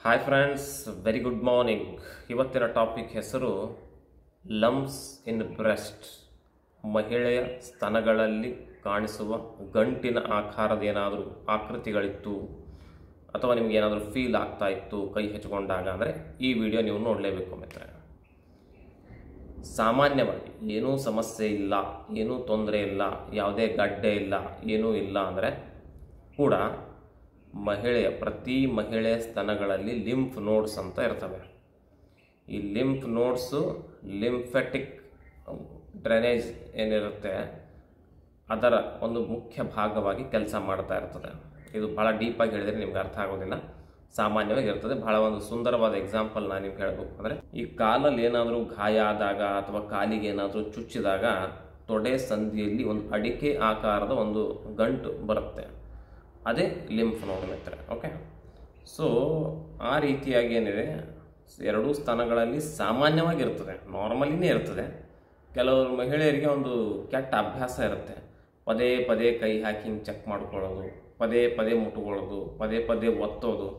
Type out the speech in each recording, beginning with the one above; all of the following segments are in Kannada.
hi friends very good morning ಇವತ್ತಿನ ಟಾಪಿಕ್ ಹೆಸರು ಲಮ್ಸ್ ಇನ್ ಬ್ರೆಸ್ಟ್ ಮಹಿಳೆಯ ಸ್ತನಗಳಲ್ಲಿ ಕಾಣಿಸುವ ಗಂಟಿನ ಆಕಾರದ ಏನಾದರೂ ಆಕೃತಿಗಳಿತ್ತು ಅಥವಾ ನಿಮ್ಗೆ ಏನಾದರೂ ಫೀಲ್ ಆಗ್ತಾ ಇತ್ತು ಕೈ ಹೆಚ್ಕೊಂಡಾಗ ಅಂದರೆ ಈ ವಿಡಿಯೋ ನೀವು ನೋಡಲೇಬೇಕು ಮಿತ್ರ ಸಾಮಾನ್ಯವಾಗಿ ಏನೂ ಸಮಸ್ಯೆ ಇಲ್ಲ ಏನೂ ತೊಂದರೆ ಇಲ್ಲ ಯಾವುದೇ ಗಡ್ಡೆ ಇಲ್ಲ ಏನೂ ಇಲ್ಲ ಅಂದರೆ ಕೂಡ ಮಹಿಳೆಯ ಪ್ರತಿ ಮಹಿಳೆಯ ಸ್ತನಗಳಲ್ಲಿ ಲಿಂಫ್ ನೋಡ್ಸ್ ಅಂತ ಇರ್ತವೆ ಈ ಲಿಂಫ್ ನೋಡ್ಸು ಲಿಂಫೆಟಿಕ್ ಡ್ರೈನೇಜ್ ಏನಿರುತ್ತೆ ಅದರ ಒಂದು ಮುಖ್ಯ ಭಾಗವಾಗಿ ಕೆಲಸ ಮಾಡ್ತಾ ಇರ್ತದೆ ಇದು ಭಾಳ ಡೀಪಾಗಿ ಹೇಳಿದರೆ ನಿಮ್ಗೆ ಅರ್ಥ ಆಗೋದಿಲ್ಲ ಸಾಮಾನ್ಯವಾಗಿ ಇರ್ತದೆ ಬಹಳ ಒಂದು ಸುಂದರವಾದ ಎಕ್ಸಾಂಪಲ್ ನಾನು ನಿಮ್ಗೆ ಹೇಳಬೇಕು ಅಂದರೆ ಈ ಕಾಲಲ್ಲಿ ಏನಾದರೂ ಗಾಯ ಆದಾಗ ಅಥವಾ ಕಾಲಿಗೆ ಏನಾದರೂ ಚುಚ್ಚಿದಾಗ ತೊಡೆ ಸಂಧಿಯಲ್ಲಿ ಒಂದು ಅಡಿಕೆ ಆಕಾರದ ಒಂದು ಗಂಟು ಬರುತ್ತೆ ಅದೇ ಲಿಂಫ್ ನೋಡ್ ಮಿತ್ರ ಓಕೆ ಸೊ ಆ ರೀತಿಯಾಗಿ ಏನಿದೆ ಎರಡೂ ಸ್ಥಾನಗಳಲ್ಲಿ ಸಾಮಾನ್ಯವಾಗಿ ಇರ್ತದೆ ನಾರ್ಮಲಿನೇ ಇರ್ತದೆ ಕೆಲವರು ಮಹಿಳೆಯರಿಗೆ ಒಂದು ಕೆಟ್ಟ ಅಭ್ಯಾಸ ಇರುತ್ತೆ ಪದೇ ಪದೇ ಕೈ ಹಾಕಿ ಹಿಂಗೆ ಚೆಕ್ ಮಾಡ್ಕೊಳ್ಳೋದು ಪದೇ ಪದೇ ಮುಟ್ಕೊಳ್ಳೋದು ಪದೇ ಪದೇ ಒತ್ತೋದು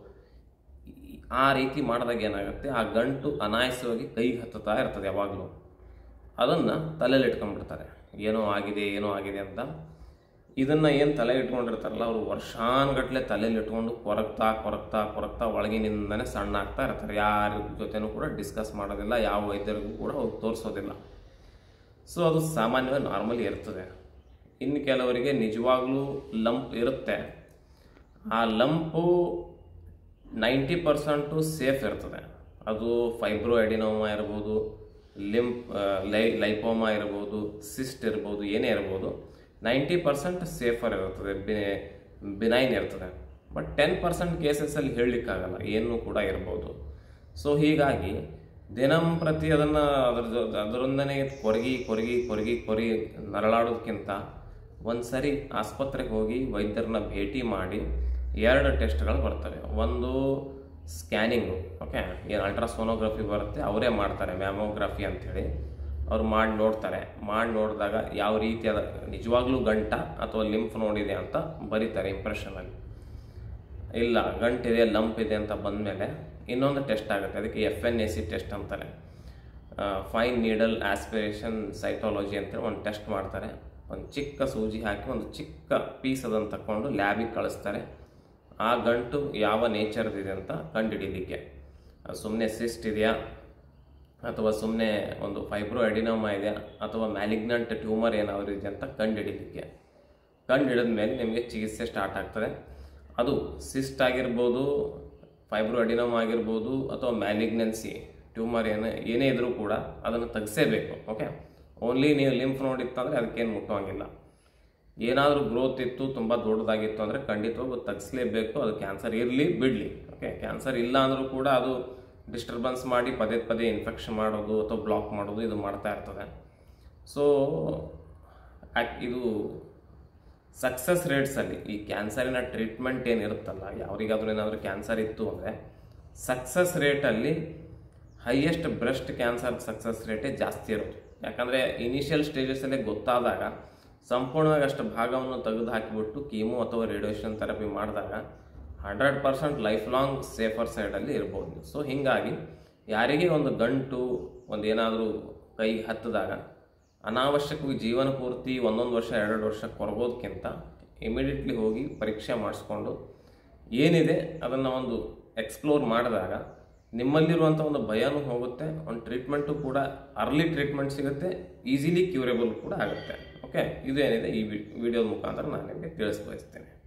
ಆ ರೀತಿ ಮಾಡಿದಾಗ ಏನಾಗುತ್ತೆ ಆ ಗಂಟು ಅನಾಯಸವಾಗಿ ಕೈಗೆ ಹತ್ತುತ್ತಾ ಇರ್ತದೆ ಯಾವಾಗಲೂ ಅದನ್ನು ತಲೆಯಲ್ಲಿ ಇಟ್ಕೊಂಡ್ಬಿಡ್ತಾರೆ ಏನೋ ಆಗಿದೆ ಏನೋ ಆಗಿದೆ ಅಂತ ಇದನ್ನು ಏನು ತಲೆ ಇಟ್ಕೊಂಡಿರ್ತಾರಲ್ಲ ಅವರು ವರ್ಷಾನುಗಟ್ಲೆ ತಲೆಯಲ್ಲಿ ಇಟ್ಕೊಂಡು ಕೊರಗ್ತಾ ಕೊರಗ್ತಾ ಕೊರಗ್ತಾ ಒಳಗಿನಿಂದನೇ ಸಣ್ಣ ಆಗ್ತಾ ಇರ್ತಾರೆ ಯಾರ ಜೊತೆನೂ ಕೂಡ ಡಿಸ್ಕಸ್ ಮಾಡೋದಿಲ್ಲ ಯಾವ ವೈದ್ಯರಿಗೂ ಕೂಡ ಹೋಗಿ ತೋರಿಸೋದಿಲ್ಲ ಸೊ ಅದು ಸಾಮಾನ್ಯವಾಗಿ ನಾರ್ಮಲಿ ಇರ್ತದೆ ಇನ್ನು ಕೆಲವರಿಗೆ ನಿಜವಾಗ್ಲೂ ಲಂಪ್ ಇರುತ್ತೆ ಆ ಲಂಪು ನೈಂಟಿ ಪರ್ಸೆಂಟು ಸೇಫ್ ಇರ್ತದೆ ಅದು ಫೈಬ್ರೋ ಎಡಿನೋಮಾ ಇರ್ಬೋದು ಲಿಂಪ್ ಲೈ ಲೈಪೋಮಾ ಇರ್ಬೋದು ಸಿಸ್ಟ್ ಇರ್ಬೋದು ಏನೇ ಇರ್ಬೋದು ನೈಂಟಿ ಪರ್ಸೆಂಟ್ ಸೇಫರ್ ಇರ್ತದೆ ಬಿ ಬಿನೈನ್ ಇರ್ತದೆ ಬಟ್ ಟೆನ್ ಪರ್ಸೆಂಟ್ ಕೇಸಸಲ್ಲಿ ಹೇಳಲಿಕ್ಕಾಗಲ್ಲ ಏನೂ ಕೂಡ ಇರ್ಬೋದು ಸೊ ಹೀಗಾಗಿ ದಿನಂಪ್ರತಿ ಅದನ್ನು ಅದ್ರ ಜೊ ಅದರೊಂದನೇ ಕೊರಗಿ ಕೊರಗಿ ಕೊರಗಿ ಕೊರಗಿ ನರಳಾಡೋದಕ್ಕಿಂತ ಒಂದು ಸರಿ ಆಸ್ಪತ್ರೆಗೆ ಹೋಗಿ ವೈದ್ಯರನ್ನ ಭೇಟಿ ಮಾಡಿ ಎರಡು ಟೆಸ್ಟ್ಗಳು ಬರ್ತವೆ ಒಂದು ಸ್ಕ್ಯಾನಿಂಗು ಓಕೆ ಏನು ಅಲ್ಟ್ರಾಸೋನೋಗ್ರಫಿ ಬರುತ್ತೆ ಅವರೇ ಮಾಡ್ತಾರೆ ಮ್ಯಾಮೋಗ್ರಫಿ ಅಂಥೇಳಿ ಅವ್ರು ಮಾಡಿ ನೋಡ್ತಾರೆ ಮಾಡಿ ನೋಡಿದಾಗ ಯಾವ ರೀತಿಯಾದ ನಿಜವಾಗ್ಲೂ ಗಂಟ ಅಥವಾ ಲಿಂಫ್ ನೋಡಿದೆ ಅಂತ ಬರೀತಾರೆ ಇಂಪ್ರೆಷನಲ್ಲಿ ಇಲ್ಲ ಗಂಟಿದೆ ಲಂಪ್ ಇದೆ ಅಂತ ಬಂದಮೇಲೆ ಇನ್ನೊಂದು ಟೆಸ್ಟ್ ಆಗುತ್ತೆ ಅದಕ್ಕೆ F N A C test ಅಂತಾರೆ ಫೈನ್ ನೀಡಲ್ ಆಸ್ಪಿರೇಷನ್ ಸೈಟಾಲಜಿ ಅಂತೇಳಿ ಒಂದು ಟೆಸ್ಟ್ ಮಾಡ್ತಾರೆ ಒಂದು ಚಿಕ್ಕ ಸೂಜಿ ಹಾಕಿ ಒಂದು ಚಿಕ್ಕ ಪೀಸ್ ಅದನ್ನು ತಗೊಂಡು ಲ್ಯಾಬಿಗೆ ಕಳಿಸ್ತಾರೆ ಆ ಗಂಟು ಯಾವ ನೇಚರ್ದಿದೆ ಅಂತ ಕಂಡುಹಿಡಿಲಿಕ್ಕೆ ಸುಮ್ಮನೆ ಸಿಸ್ಟ್ ಇದೆಯಾ ಅಥವಾ ಸುಮ್ಮನೆ ಒಂದು ಫೈಬ್ರೋ ಎಡಿನೋಮಾ ಇದೆಯಾ ಅಥವಾ ಮ್ಯಾಲಿಗ್ನೆಂಟ್ ಟ್ಯೂಮರ್ ಏನಾದರೂ ಇದೆ ಅಂತ ಕಂಡುಹಿಡಿಲಿಕ್ಕೆ ಕಂಡು ಹಿಡಿದ ಮೇಲೆ ನಿಮಗೆ ಚಿಕಿತ್ಸೆ ಸ್ಟಾರ್ಟ್ ಆಗ್ತದೆ ಅದು ಸಿಸ್ಟ್ ಆಗಿರ್ಬೋದು ಫೈಬ್ರೋ ಎಡಿನೋಮಾ ಆಗಿರ್ಬೋದು ಅಥವಾ ಮ್ಯಾಲಿಗ್ನೆನ್ಸಿ ಟ್ಯೂಮರ್ ಏನೇ ಏನೇ ಇದ್ರೂ ಕೂಡ ಅದನ್ನು ತೆಗೆಸೇಬೇಕು ಓಕೆ ಓನ್ಲಿ ನೀವು ಲಿಂಫ್ ನೋಡಿತ್ತಂದರೆ ಅದಕ್ಕೇನು ಮುಟ್ಟುವಂಗಿಲ್ಲ ಏನಾದರೂ ಗ್ರೋತ್ ಇತ್ತು ತುಂಬ ದೊಡ್ಡದಾಗಿತ್ತು ಅಂದರೆ ಖಂಡಿತವಾಗೂ ತೆಗಿಸ್ಲೇಬೇಕು ಅದು ಕ್ಯಾನ್ಸರ್ ಇರಲಿ ಬಿಡಲಿ ಓಕೆ ಕ್ಯಾನ್ಸರ್ ಇಲ್ಲ ಅಂದರೂ ಕೂಡ ಅದು ಡಿಸ್ಟರ್ಬೆನ್ಸ್ ಮಾಡಿ ಪದೇ ಪದೇ ಇನ್ಫೆಕ್ಷನ್ ಮಾಡೋದು ಅಥವಾ ಬ್ಲಾಕ್ ಮಾಡೋದು ಇದು ಮಾಡ್ತಾ ಇರ್ತದೆ ಸೊ ಇದು ಸಕ್ಸಸ್ ರೇಟ್ಸಲ್ಲಿ ಈ ಕ್ಯಾನ್ಸರಿನ ಟ್ರೀಟ್ಮೆಂಟ್ ಏನಿರುತ್ತಲ್ಲ ಯಾರಿಗಾದ್ರೂ ಏನಾದರೂ ಕ್ಯಾನ್ಸರ್ ಇತ್ತು ಅಂದರೆ ಸಕ್ಸಸ್ ರೇಟಲ್ಲಿ ಹೈಯೆಸ್ಟ್ ಬ್ರೆಸ್ಟ್ ಕ್ಯಾನ್ಸರ್ ಸಕ್ಸಸ್ ರೇಟೇ ಜಾಸ್ತಿ ಇರೋದು ಯಾಕಂದರೆ ಇನಿಷಿಯಲ್ ಸ್ಟೇಜಸಲ್ಲೇ ಗೊತ್ತಾದಾಗ ಸಂಪೂರ್ಣವಾಗಿ ಅಷ್ಟು ಭಾಗವನ್ನು ತೆಗೆದು ಹಾಕಿಬಿಟ್ಟು ಕೀಮೋ ಅಥವಾ ರೇಡಿಯೇಷನ್ ಥೆರಪಿ ಮಾಡಿದಾಗ hundred percent life long safer ಸೈಡಲ್ಲಿ ಇರ್ಬೋದು ಸೊ ಹೀಗಾಗಿ ಯಾರಿಗೆ ಒಂದು ಗಂಟು ಒಂದು ಏನಾದರೂ ಕೈ ಹತ್ತಿದಾಗ ಅನಾವಶ್ಯಕವಾಗಿ ಜೀವನ ಪೂರ್ತಿ ಒಂದೊಂದು ವರ್ಷ ಎರಡು ವರ್ಷ ಕೊರಗೋದಕ್ಕಿಂತ ಇಮಿಡಿಯೇಟ್ಲಿ ಹೋಗಿ ಪರೀಕ್ಷೆ ಮಾಡಿಸ್ಕೊಂಡು ಏನಿದೆ ಅದನ್ನು ಒಂದು ಎಕ್ಸ್ಪ್ಲೋರ್ ಮಾಡಿದಾಗ ನಿಮ್ಮಲ್ಲಿರುವಂಥ ಒಂದು ಭಯನೂ ಹೋಗುತ್ತೆ ಒಂದು ಟ್ರೀಟ್ಮೆಂಟು ಕೂಡ ಅರ್ಲಿ ಟ್ರೀಟ್ಮೆಂಟ್ ಸಿಗುತ್ತೆ ಈಸಿಲಿ ಕ್ಯೂರೇಬಲ್ ಕೂಡ ಆಗುತ್ತೆ ಓಕೆ ಇದು ಏನಿದೆ ಈ ವಿಡಿಯೋದ ಮುಖಾಂತರ ನಾನು ನಿಮಗೆ ತಿಳಿಸ್ಬಯಸ್ತೇನೆ